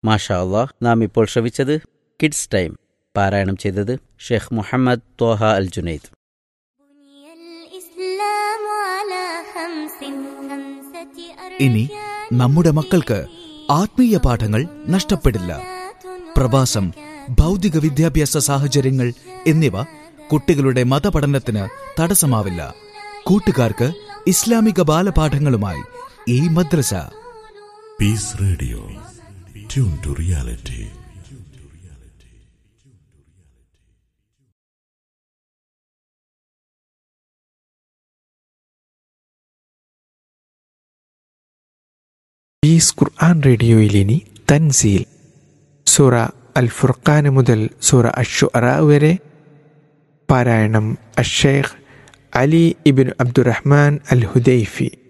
മാഷാ അള്ളാഹ് നാം ഇപ്പോൾ ശ്രവിച്ചത് കിഡ്സ് ടൈം പാരായണം ചെയ്തത് ഷെയ്ഖ് മുഹമ്മദ് തോഹ അൽ ജുനൈദ് بني الإسلام على خمس خمسة ഇനി നമ്മുടെ മക്കൾക്ക് ആത്മീയ പാഠങ്ങൾ നഷ്ടപ്പെടില്ല പ്രവാസം ഭൗതിക വിദ്യാഭ്യാസ സാഹചര്യങ്ങൾ എന്നിവ കുട്ടികളുടെ മതപഠനത്തിന് തടസ്സമാവില്ല കൂട്ടുകാർക്ക് ഇസ്ലാമിക ബാലപാഠങ്ങളുമായി ഈ മദ്രസ Peace Radio. Tune to reality. Peace Quran റേഡിയോയിൽ ഇനി തൻസീൽ സൂറ അൽ ഫുർഖാൻ മുതൽ സൂറ അഷുഅറ വരെ പാരായണം Ash Sheikh Ali ibn Abdurrahman al Hudaifi